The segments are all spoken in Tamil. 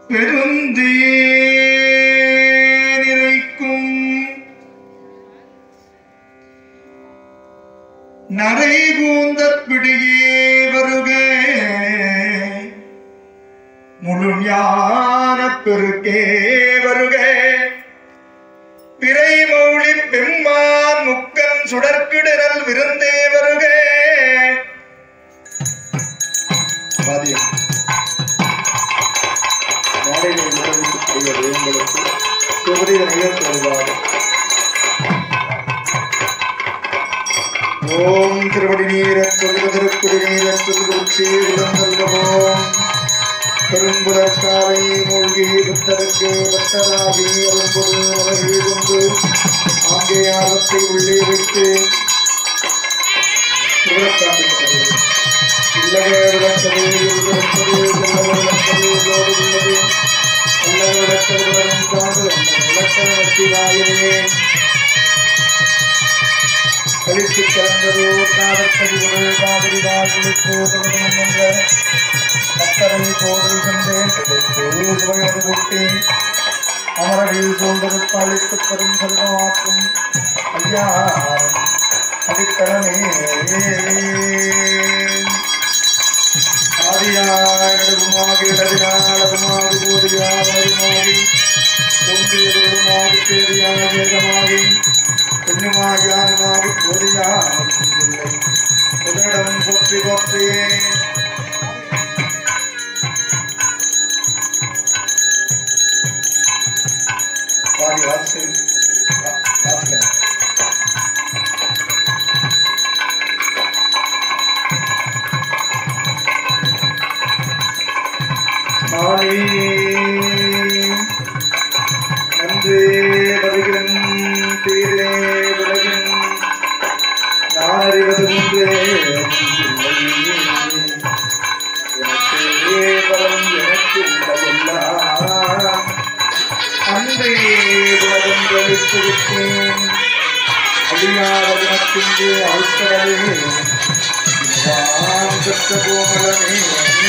பெருந்தேனிரைக்கும் நரை கூந்த பிடியே வருக முழு ஞான பெருக்கே வருக பிறை மௌழி பெம்மான் முக்கன் சுடற்கிடரல் விருந்தே வருக வாதியம் மேடையில் உதவிக்கூடிய தெய்வங்களுக்கு விபரீத நிகழ்ச்சி வருவார் ஓம் திருவடி நீரத் சொல்க திருக்குடி நீரத் சொல்குச்சி விளங்கல்வோம் பெரும்புலற்காவை மூழ்கி புத்தருக்கு பக்தராகி அரும்பொரு அவர்கள் கொண்டு ஆங்கே ஆபத்தை உள்ளே வைத்து திருவிழக்காட்டுகிறது இல்லக விளக்கது விளக்கது செல்லவ விளக்கது ஜோடு உள்ளது அல்லக விளக்கது வரும் காண்டு விளக்கத வச்சிவாயனே கழித்து கலந்ததோ காதற்கதி ஒரு காவிரி வாழ்விழிப்போ தொடர்பு என்ற பத்தரை கோடல் சென்றேன் சுவையது கொட்டேன் அமரவில் சூழ்ந்தது பாலித்து பெரும் செல்வமாக்கும் ஐயா அடித்தரமே ஆதியாகி இடவினாலகுமாகி போதியாவருமாகி தோன்றியவருமாகி தேதியாக வேகமாகி பெண்ணுமாகி ஆணுமாகி போதியாவில்லை புதனிடம் போற்றி போற்றியே வாரி வாசல் வாசல் நானே நன்றே வருகிறன் தீரே விலகின் நான் அறிவது ஒன்றே எனக்கே பலம் எனக்கு உள்ளதெல்லாம் அன்பே உலகம் கழித்து விட்டேன் அழியாத குணத்தின்றே அழுத்தடவே இதுதான் பெற்ற கோமலமே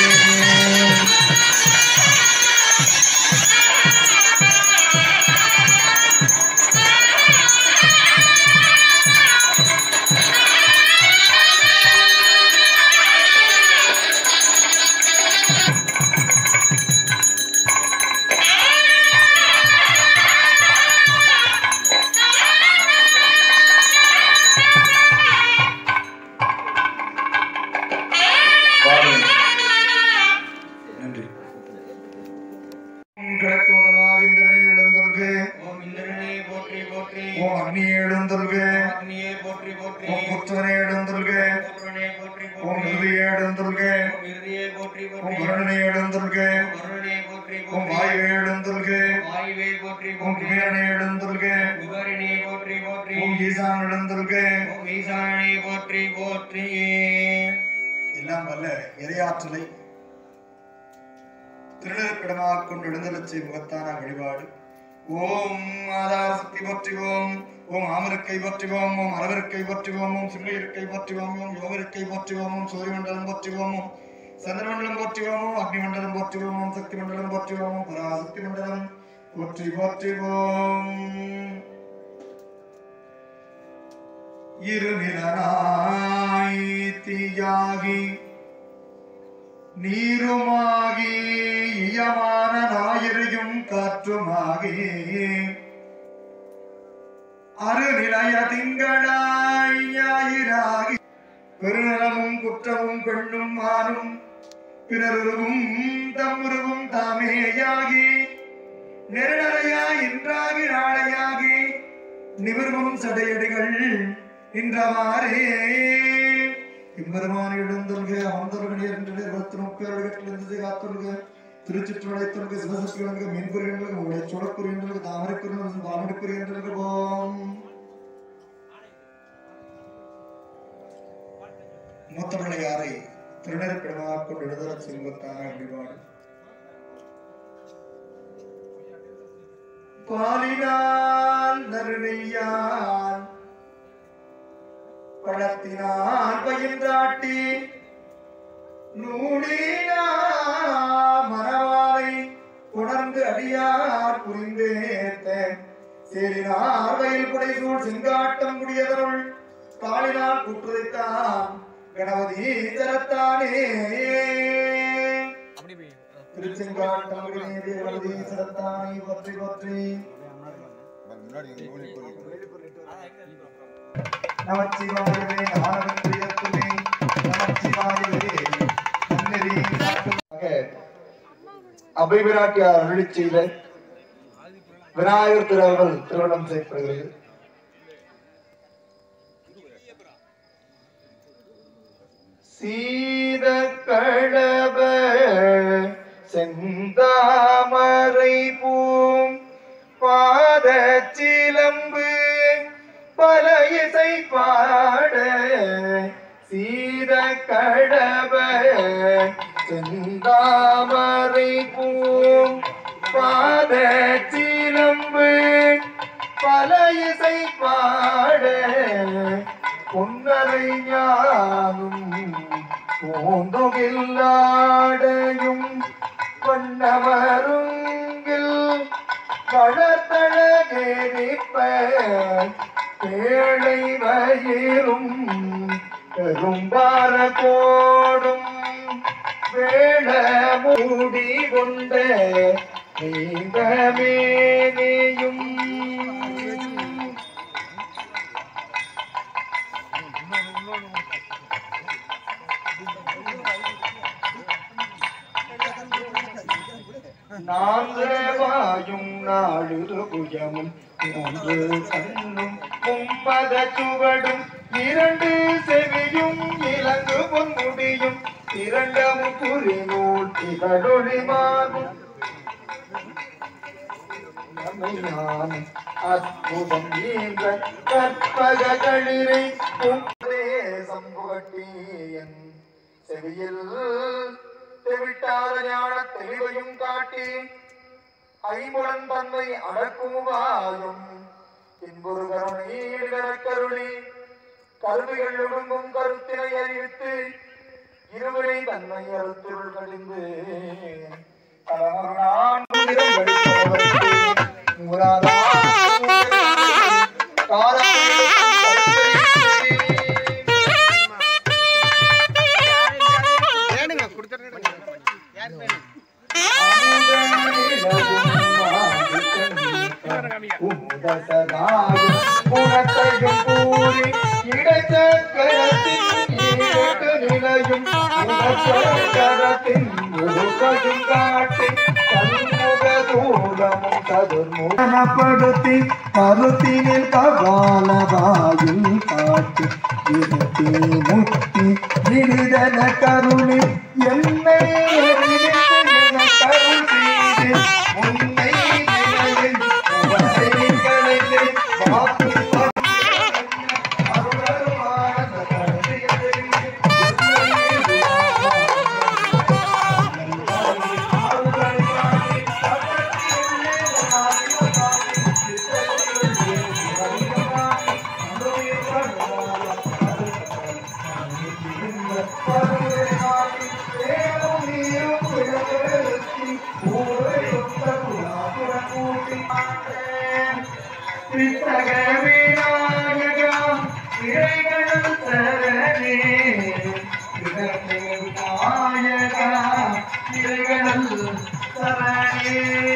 நன்றி கிழக்கு முதலாக இந்திரனை எழுந்தொல்கு ஓம் இந்திரனே போற்றி போற்றி ஓம் அக்னியை எழுந்தொல்கு அக்னியே போற்றி போற்றி ஓம் புத்திரனை எழுந்தொல்கு புத்திரனே போற்றி ஓம் போற்றி இறுதியை எழுந்தொல்கு ஓம் இறுதியே போற்றி ஓம் போற்றி வருணனை எழுந்தொல்கு ஓம் வருணனே போற்றி ஓம் போற்றி வாயுவை எழுந்தொல்கு ஓம் வாயுவே போற்றி ஓம் போற்றி குபேரனை எழுந்தொல்கு குபரினே போற்றி போற்றி ஓம் ஈசான் எழுந்தொல்கு ஓம் ஈசானே போற்றி போற்றி எல்லாம் வல்ல இறையாற்றலை திருநெருக்கிடமாக கொண்டு எழுந்தலச்சை முகத்தான வழிபாடு ஓம் ஆதார சக்தி போற்றுவோம் ஓம் ஆமருக்கை போற்றுவோம் ஓம் அரவருக்கை போற்றுவோம் ஓம் சிம்மையிருக்கை போற்றுவோம் ஓம் யோகருக்கை போற்றுவோம் ஓம் சூரிய மண்டலம் போற்றுவோம் ஓம் சந்திரமண்டலம் போற்றுவோம் ஓம் அக்னி மண்டலம் போற்றுவோம் ஓம் சக்தி மண்டலம் போற்றுவோம் ஓம் பராசக்தி மண்டலம் போற்றி போற்றுவோம் இருநிலனாய் தீயாகி நீருமாகி இயமான ஞாயிறையும் காற்றுமாகி அருநிலைய திங்களாய் ஞாயிறாகி பெருநலமும் குற்றமும் பெண்ணும் ஆணும் பிறருருவும் தம்முருவும் தாமேயாகி நெருநறையாய் இன்றாகி நாளையாகி நிமிர்வும் சடையடிகள் நின்றவாறே இம்பெருமான் எழுந்தொல்க அமர்ந்தொல்கள் என்று இருபத்தி முப்பேரடிகளிலிருந்து காத்தொல்க திருச்சிற்றுடைத்தொல்க சிவசக்திகளுக்கு மீன்புரியர்களுக்கு உடைய சுடக்குரியர்களுக்கு தாமரைக்குரியர்களுக்கு தாமரைக்குரியர்களுக்கு போம் மூத்தபிள்ளையாரை திருநெருப்பிடமாக கொண்டு எழுதல செல்வத்தான வழிபாடு பாலினால் நறுநெய்யான் பழத்தினால் பயின்றாட்டி நூலினா மரவாரை உணர வந்து அடியார் புரிந்தேத்த சேரினார் வயல் புடைசூழ் செங்காட்டம் குடியதருள் காலினால் குற்றுதைத்தான் கணபதி தரத்தானே திருச்செங்காட்டம் குடியே தேவதி சரத்தானை பற்றி பற்றி நமச்சிவாயவே ஞானவெற்றியத்துமே நமச்சிவாயவே நன்னெறி காட்டுமாக அபைவிராட்டியார் அருளி செய்த விநாயகர் திருவர்கள் திருமணம் செய்யப்படுகிறது சீத கடப செந்தாமரை பூம் பாத சிலம்பு பல இசை பாட சீத கடப செந்தாமரை பூம் பாத சிலம்பு பல இசை பாட பொன்னரை ஞானும் பூந்துகில்லாடையும் பண்ணமருங்கில் வளர்த்தழகேரிப்ப பேழை வயிறும் பெரும்பார கோடும் வேள மூடி கொண்ட நீங்க மேனியும் நான்கவாயும் நாலு புஜமும் மூன்று கண்ணும் மும்மத சுவடும் இரண்டு செவியும் இலங்கு பொன்முடியும் இரண்டமும் புரிநூல் திகழொழிமாகும் நம்மையான் அற்புதம் நீங்க கற்பக களிரை உங்களே சம்புகட்டியன் செவியில் தெவிட்டாத ஞான தெளிவையும் காட்டி ஐம்புலன் தன்மை அடக்குவாயும் இன்பொரு கருணை கருளி கருவிகள் ஒடுங்கும் கருத்தினை அறிவித்து இருவரை தன்மை அறுத்திருள் கழிந்து பலமொரு நான்கிரம் வடித்தவர்க்கு மூலாதார குணத்தையும் கூறி இடைச்சக்கரத்தின் ஈரட்டு நிலையும் உணர்ச்சக்கரத்தின் முழுக்கையும் காட்டி சண்முக தூலமும் சதுர்முகப்படுத்தி கருத்தினில் கபாலவாயில் காட்டி இருத்தி முத்தி நிரிதன கருணி என்னை எரிவித்து என கருள் செய்து உன்னை நிலையில் உவசை கலைந்து வாக்கு கிருஷ்ணக விநாயகா இறைகளும் சரணே கிருஷ்ண விநாயகா இறைகளும் சரணே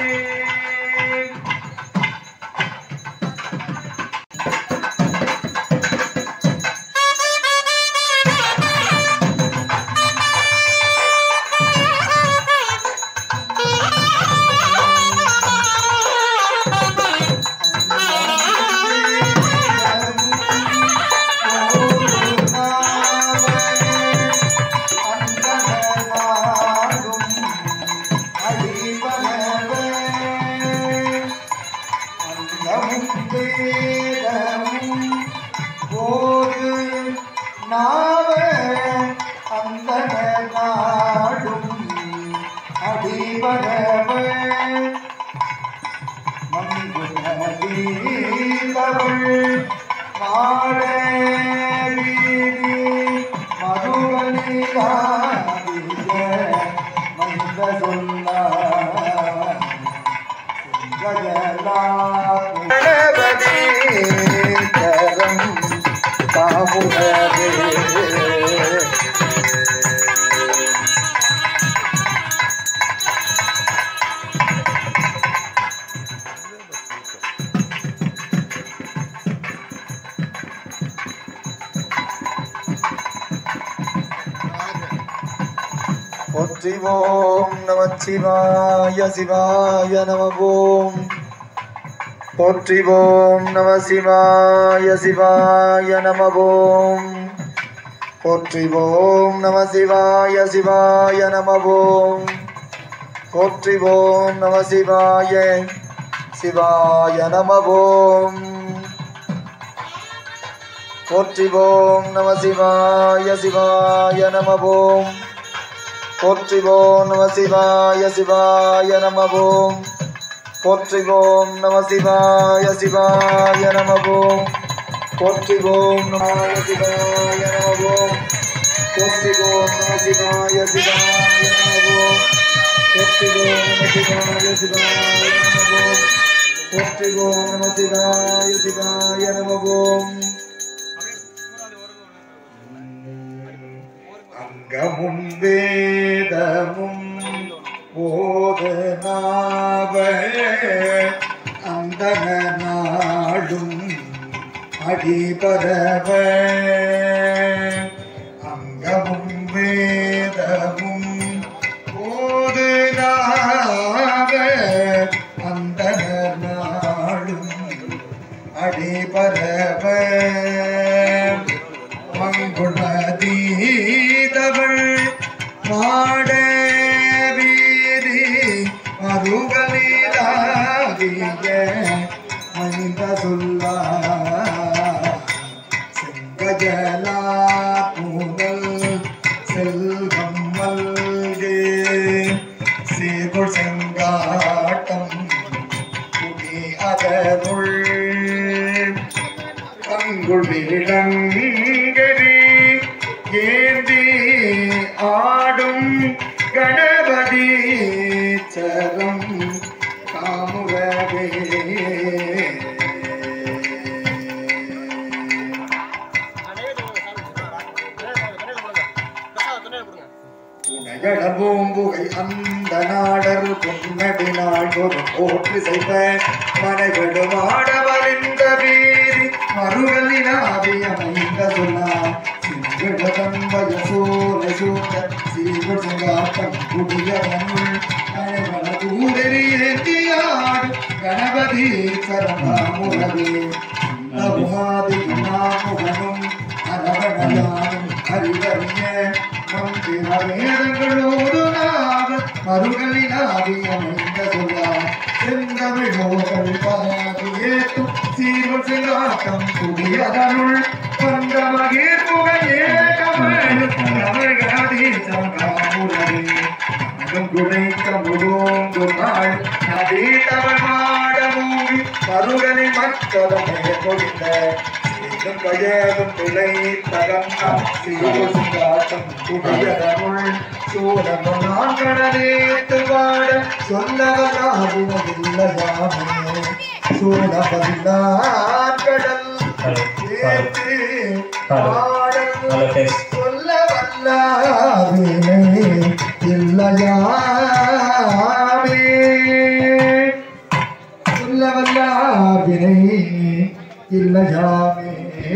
அடிபரவ மதுவனிகாதிய மந்த சொன்னார் போற்றிவோம் நமச்சிவாய சிவாய நமவோம் போற்றிவோம் நம சிவாய சிவாய நமவோம் போற்றிவோம் நம சிவாய சிவாய நமவோம் போற்றிவோம் நம சிவாய சிவாய நமவோம் போற்றிவோம் நம சிவாய சிவாய நமவோம் போற்றிவோம் நம சிவாய சிவாய நமவோம் போற்றிவோம் நம சிவாய சிவாய நமவோம் போற்றிவோம் நம சிவாய நமவோம் போற்றிவோம் நம சிவாய சிவாய நமவோம் போற்றிவோம் நம சிவாய சிவாய நமவோம் போற்றிவோம் நம சிவாய சிவாய நமவோம் அங்கமும் வேதமும் போதனாவ அந்த நாடும் அடிபரவ அங்கமும் வேதமும் போதனாவ அந்த நாடும் அடிபரவ மங்குணதீதவள் மாட வீதி மருகலிலாகிய மைந்த சொல்லா செங்கஜலா பூங்கல் செல்வம் மல்கே சீர்குள் செங்காட்டம் குடி அதனுள் அங்குள் விளங்கரி ஏந்தி ஆடும் கணபதி சரம் காமுகவே பூம்புகை அந்த நாடர் பொன்னடி நாள் ஒரு போற்றி செய்த மனைவிடும் ஆடவரிந்த வீதி மறுகளினாவி அமைந்த சொன்னார் சிங்கிழதன்பய சோலை சூழ சீர்கள் செங்காட்டம் குடியவனுள் அழகன தூதரி ஏந்தியாடு கணபதி சரணாமுகவே நகுமாதி நாமுகனும் அரவணையானும் அறிவறிய மந்திரவேதங்களோடு நாக மறுகளினாவி அமைந்த சொல்லார் செந்தமிழோகள் பாதி ஏத்தும் சீர்வல் செங்காட்டம் குடியதனுள் வந்த மகேர் முகையே கமழ் தமிழ்காதி சங்காமுரவே குணைக்க முழுந்து நாள் நதி தமிழ் மாட மூவி மருகனை மற்றதனை கொடுத்த சீரும் கயரும் பிழை தகன்னம் சீரும் காட்டம் குடியதனுள் சூழலும் நான் கடலேத்து வாட சொல்லவராகுவதில்லையாமே சூழவதில்லான் கடல் ஏத்து பாடல் சொல்ல வல்லாவினை இல்லையாமே சொல்ல வல்லாவினை இல்லையாமே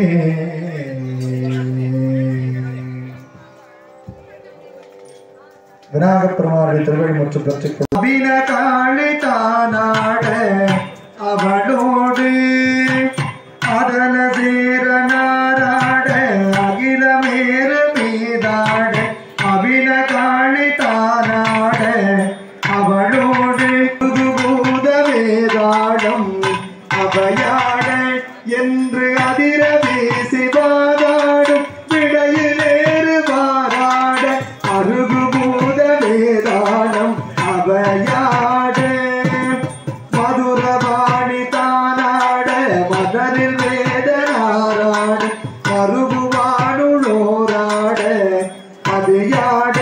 விநாயகப் பெருமானுடைய திருவடி மற்றும் பற்றி அபின காளி தானாட அவளோடு அதன சேரனாராட அகில மேறு மீதாட அபின காளி தானாட அவளோடு புதுபூத வேதாடம் அவையாட என்று அதிர வீசி வாதாடும் விடையிலேறு வாராட அருகுபூத வேதாடம் அவையாட மதுரபாணி தானாட மதரில் வேதனாராட மருகுவானுளோராட அது யாட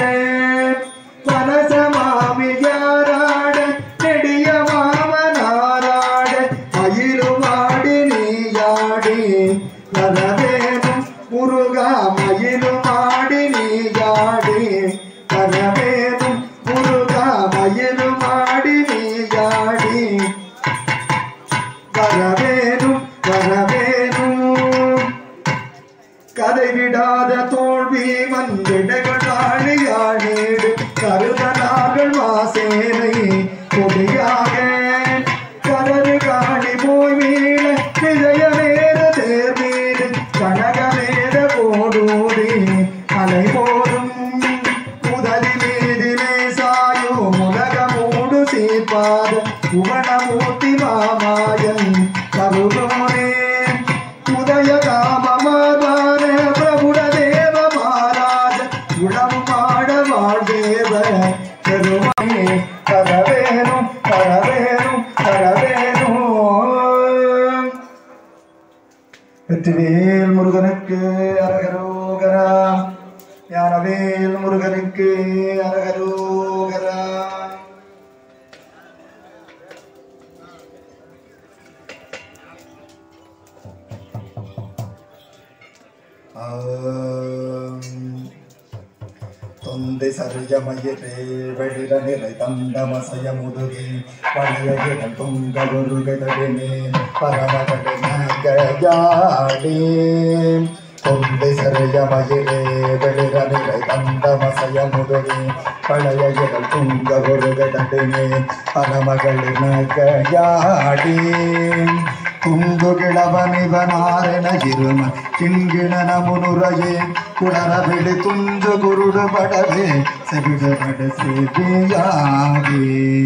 பனசமாமியாராட நெடிய மாமனாராட மயிலுமாடி நீயாடி கனவேனும் முருகா மயிலுமாடி நீயாடி கனவேனும் முருகா மயிலுமாடி நீயாடி வரவேணும் வரவேணும் கதை விடாத தோல்வி வந்திடகளாளியானேடு கருதனார்கள் மாசேனை கொடியாக கலரு காணி போய் வீழ விஜயமேத தேர் மீது கனகமேத போடோடி அலை போடும் முதலி மீதிலே சாயோ முலகமூடு சீர்பாத புவனமூர்த்தி மாமாயன் கருணோனே உதய காமமாதான பிரபுட தேவ மகாராஜ குணம் மாட வாழ்தேவ பெருமானே கரவேணும் கரவேணும் கரவேணும் வெற்றிவேல் முருகனுக்கு அரகரோகரா ஞானவேல் முருகனுக்கு அரகரோகரா தொந்தை சரியமயிரே வெளிர நிறை தண்டமசய முதுகே பழைய இடம் துங்க குருகதடினே பரமகடனகயாடே தொந்தை சரியமயிரே வெளிர நிறை தண்டமசய முதுகே பழைய இடம் துங்க குருகதடினே பரமகளினகயாடே ತುಂದುಗಿಳವನಿವನಾರೆನ ಜಿರುಮ ಕಿಂಗಿಣನ ಮುನುರಯೇ ಕುಡರ ಬಿಡಿ ತುಂಜು ಕುರುಡು ಬಡವೆ ಸೆಬಿಡ ಬಡಸೆಬಿಯಾಗಿ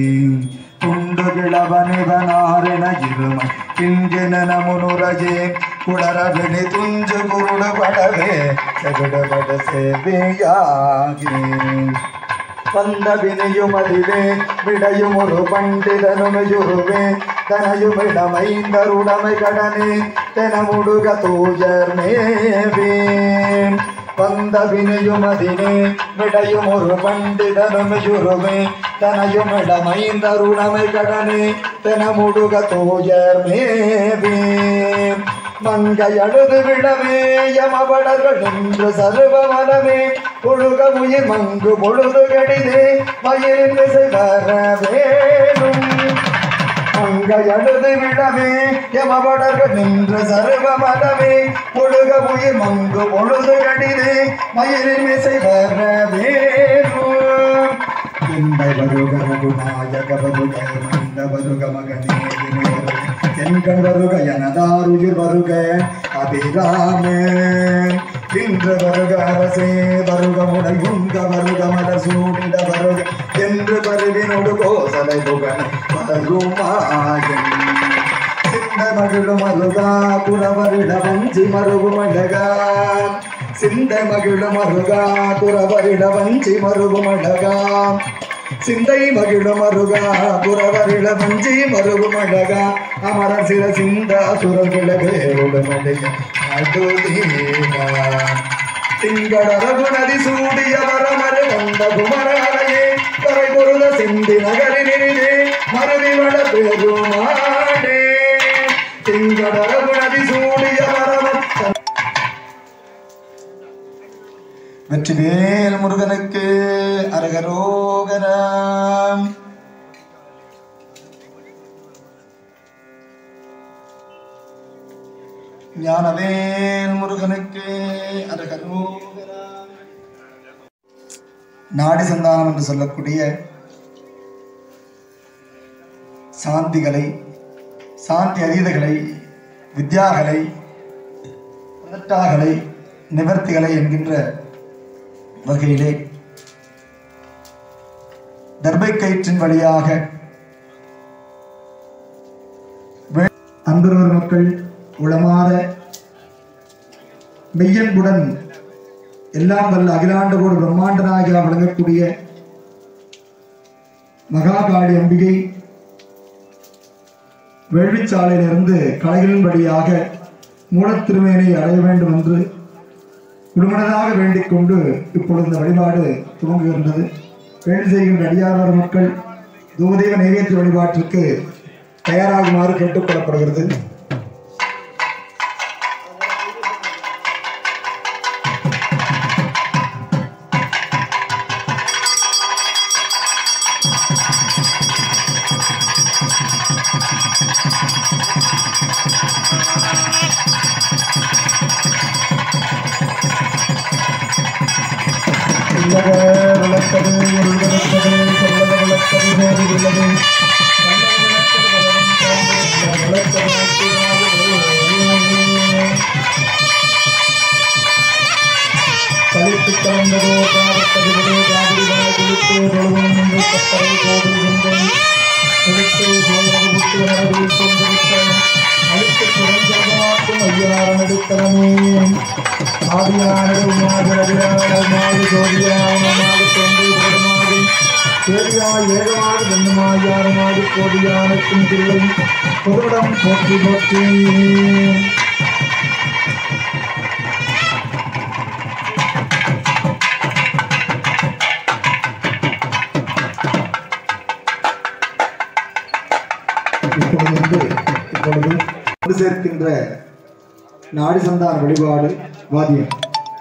ತುಂಡುಗಿಳವನಿವನಾರೆನ ಜಿರುಮ ಕಿಂಗಿಣನ ಮುನುರಯೇ ಕುಡರ ಬಿಡಿ ತುಂಜು ಕುರುಡು ಬಡವೆ ಸೆಬಿಡ ಬಡಸೆಬಿಯಾಗಿ வந்த வினையுமதிலே விடையுமொரு பண்டிதனுமையுருவே தனையுமிடமைந்தருடமை கடனே தெனமுடுக தூயர் மேவே வந்த வினையுமதினே விடையுமொரு பண்டிதனுமையுருவே தனையுமிடமைந்தருடமை கடனே தெனமுடுக தூயர் மேவே மங்கையழுது விடவே யமபடர்கள் நின்று சருவ மனமே ஒழுக உயிர் மங்கு பொழுது கடிதே மயிரின் விசை வர வேணும் மங்கையழுது விடவே யமபடர்கள் நின்று சருவ மனமே ஒழுக உயிர் மங்கு பொழுது கடிதே மயிரின் விசை வர வேணும் எந்தை வருக ரகுநாயக வருக மந்த வருக மகனே வினோத. எண்கள் வருக எனதாருயிர் வருக அபிராம இன்று வருக அரசே வருக முடை உங்க வருக மலர் சூடிட வருக என்று பருவினோடு கோசலை புகழ் வருமாயன் சிந்த மகிழும் அருகா குறவரிட வஞ்சி மருகும் அழகா சிந்த மகிழும் அருகா குறவரிட வஞ்சி மருகும் அழகா சிந்தை மகிழும் அருகா குறவரிட வஞ்சி மருகும் அழகா அமர சிற சிந்த சுரகிழகே உடனடைய அடுதீவா திங்கள ரகுநதி சூடிய வரமரு வந்த குமராலையே கரை பொருத சிந்தி நகரினிலே மருவி வள பெருமாடே திங்கள ரகுநதி சூடிய வரமர் வெற்றிவேல் முருகனுக்கு அரகரோகரம் ஞானவேல் முருகனுக்கு அரகரோகரம் நாடி சந்தானம் என்று சொல்லக்கூடிய சாந்திகளை சாந்தி அதீதகளை வித்யாகளை பதினெட்டாகலை நிவர்த்திகளை என்கின்ற வகையிலே தர்பை கயிற்றின் வழியாக வே- அன்புறவர் மக்கள் உளமாற மெய்யன்புடன் எல்லாம் வல்ல அகிலாண்டகோடு பிரம்மாண்ட நாயகா வழங்கக்கூடிய மகாகாளி அம்பிகை வேள்விச்சாலையிலிருந்து கலைகளின் வழியாக மூலத்திருமேனை அடைய வேண்டும் என்று குடும்பனதாக வேண்டிக் கொண்டு இப்பொழுது இந்த வழிபாடு துவங்குகின்றது வேண்டி செய்கின்ற அடியாளர் மக்கள் தூதேவ நைவேத்திய வழிபாட்டிற்கு தயாராகுமாறு கேட்டுக்கொள்ளப்படுகிறது இல்லக விளக்கது ஒருவர தோறும் நீங்கள் கட்டளை போடுகின்றேன் எழுத்து சோதனை புத்து வரவில் கொண்டிருக்க அழுத்து குறைந்தமாக்கும் ஐயாரம் எடுத்தனமே ஆதியானது மாது ஜோதியானமாக தோன்றி பெருமாடி ஏழியாய் ஏழமாடு வெண்ணுமாய் யாருமாடு கோடியானத்தின் பிள்ளை பொருடம் போற்றி போற்றி இப்பொழுது வந்து இப்பொழுது கொண்டு சேர்க்கின்ற நாடி சந்தான வழிபாடு வாதியம்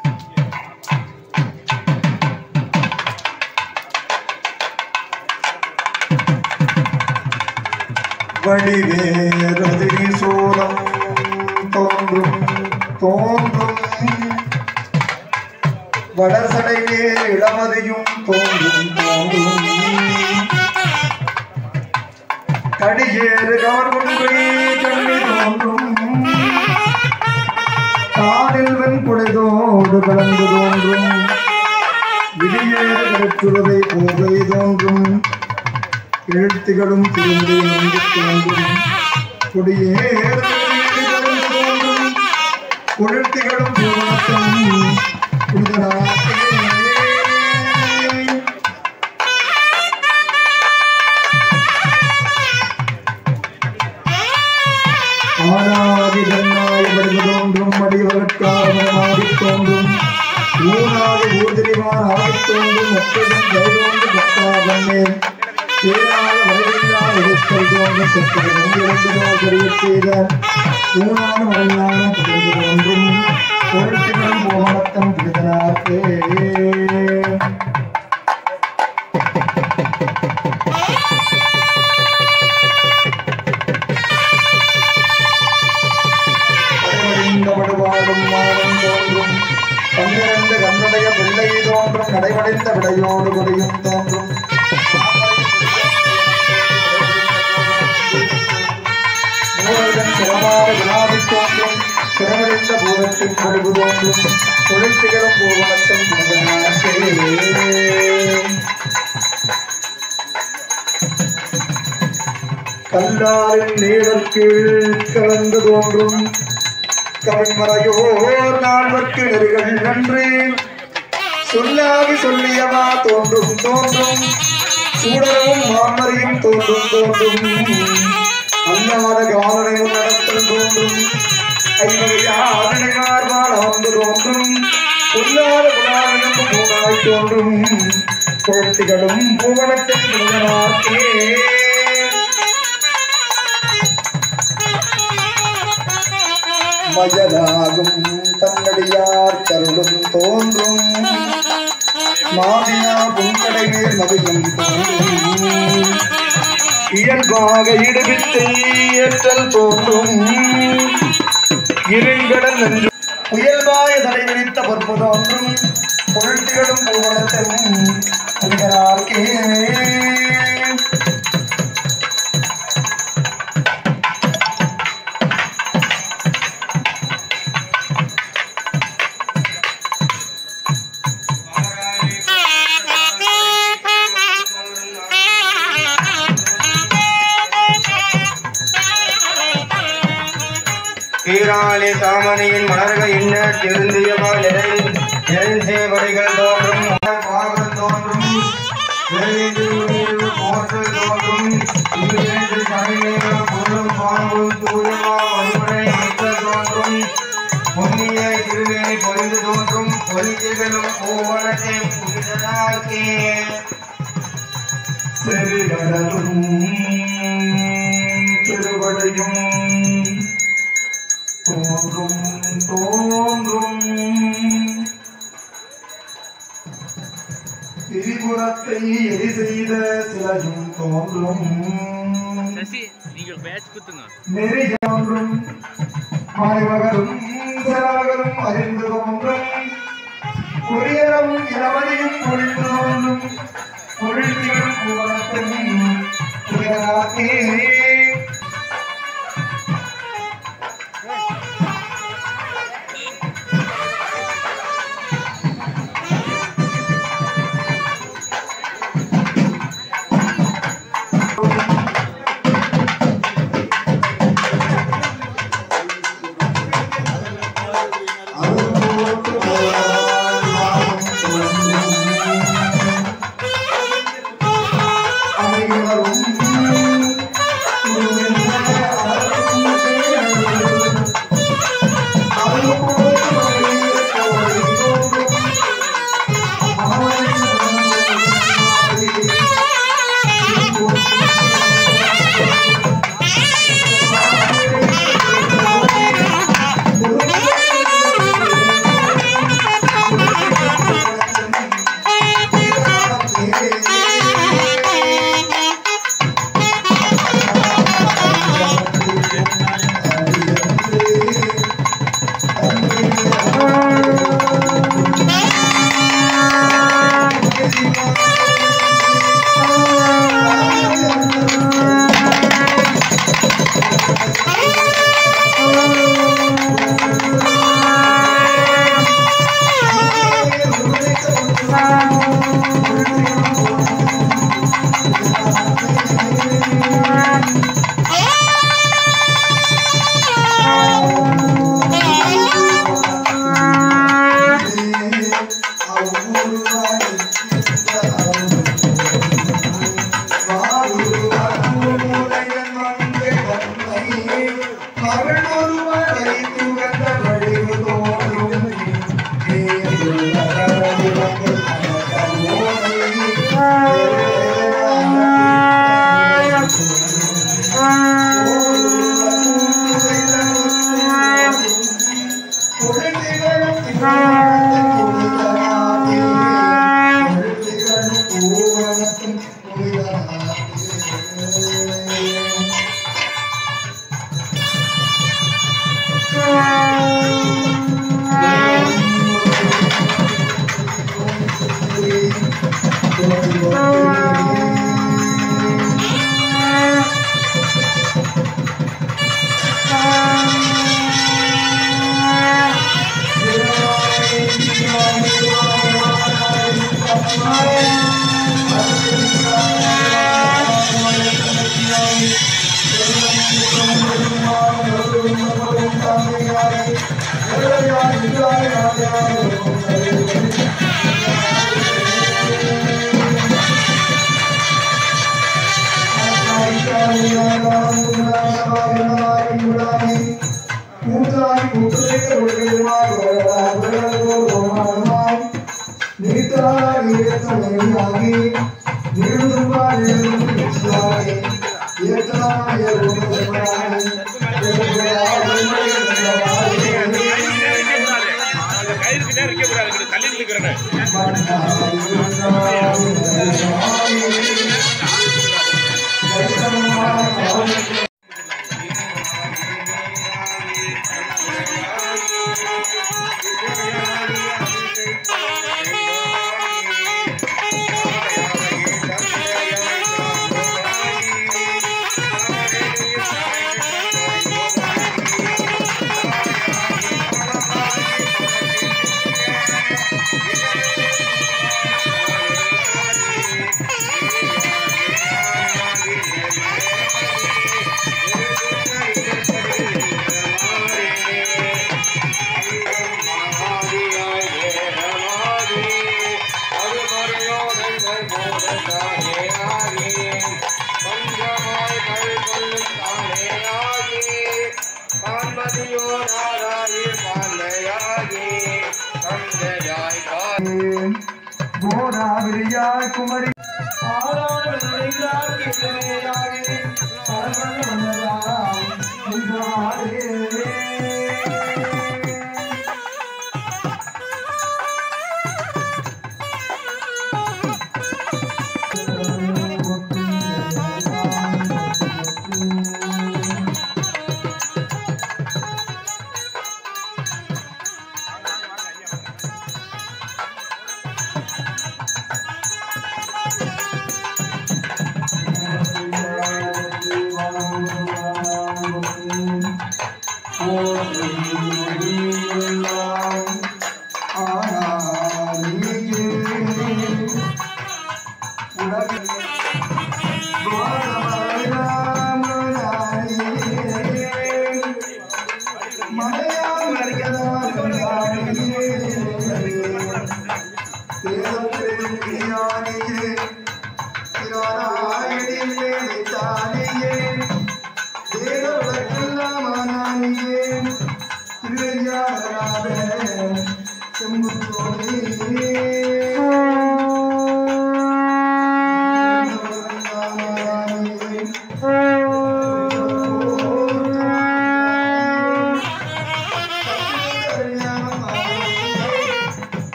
வடிவேரதி சூலம் தோன்றும் தோன்றும் வடசடையே இளமதியும் தோன்றும் தோன்றும் கடியேறு கவர்முன்றை கண்ணி தோன்றும் காலில் வெண்குடைதோடு கலந்து தோன்றும் விடியேறு கருத்துறதை போகை தோன்றும் எழுத்துகளும் திருந்து நன்கு தோன்றும் கொடியேறு கலந்து தோன்றும் குழத்திகளும் பூவனத்தம் புனிதனாகவே ஆனாதி தன்னாய் வடிவு தோன்றும் அடியவர்க்காரமாடி தோன்றும் ஊனாதி ஊர்திரிவான் ஆடித் தோன்றும் ஒற்றதும் கைதோன்று பக்தாகமே தேனாய வரையில்லா எதிர்த்தல் தோன்றும் செற்றது நம்பியிருந்ததோ தெரிய செய்த ஊனான வரையான புரிந்து தோன்றும் பொருட்களும் போகத்தம் பிரிதனாக்கே படுவாடும் மானம் தோன்றும் பன்னிரண்டு கண்ணுடைய பிள்ளை தோன்றும் நடைவடைந்த விடையோடு கொடியும் தோன்றும் மூவரிடம் சிரமாறு வினாவி தோன்றும் சிறவடைந்த பூதத்தின் பொழிவு தோன்றும் தொழிற்சிகளும் பூவனத்தின் புனிதனாக்கே கல்லாரின் நீழல் கீழ் கலந்து தோன்றும் கவின்மறையோர் நால்வர்க்கு நெறிகள் நன்றி சொல்லாவி சொல்லியவா தோன்றும் தோன்றும் சூடரவும் மாமரையும் தோன்றும் தோன்றும் அல்லாத காலனையும் நடத்தல் தோன்றும் ஐவகையாரணைமார்வால் அமர்ந்து தோன்றும் பொல்லாத குணாவிலும் பூனாய் தோன்றும் குழத்திகளும் பூவனத்தின் புனிதனாக்கே மயலாகும் தன்னடியார் கருளும் தோன்றும் மாமியா புங்கடை மேல் மதியும் தோன்றும் இயல்பாக இடுவித்து ஏற்றல் தோன்றும் இருங்கடல் நன்று புயல்பாய தலை விரித்த பொறுப்பு தோன்றும் பொருட்களும் பூவனத்தும் புனிதனார்க்கே சீராளி தாமரையின் மலர்கள் இன்ன திருந்தியவா நிறை நெருஞ்சேவடிகள் தோன்றும் பாகல் தோன்றும் போற்றல் தோன்றும் இங்கிருந்து தலைமைகள் பொருளும் பாம்பும் தூயமா வழிமுறை மக்கள் தோன்றும் பொன்னிய திருவேணி பொழிந்து தோன்றும் பொலிகளும் பூவனத்தை புனிதனாக்கே செறிகடலும் திருவடையும் தோன்றும் தோன்றும் திரிபுரத்தை எரி செய்த சிலையும் தோன்றும் சசி நீங்கள் பேட்ச் குத்துங்க நெறி தோன்றும் மறைவகரும் சிறவகரும் அறிந்து தோன்றும் குரியரவும் இளவதியும் பொழிந்து தோன்றும் பொழித்திடும் புவனத்தின் புயலாக்கே கயிறுக்கிட்டே இருக்க கூடாது தள்ளி நிற்கிறேன் கோதாவிரியாய் குமரி Thank you.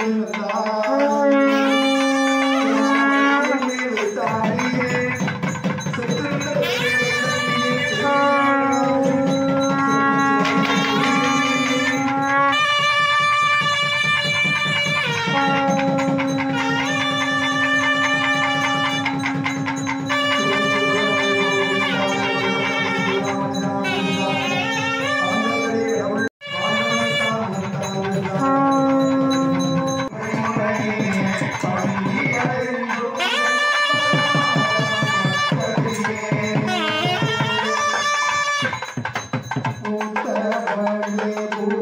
பூத்த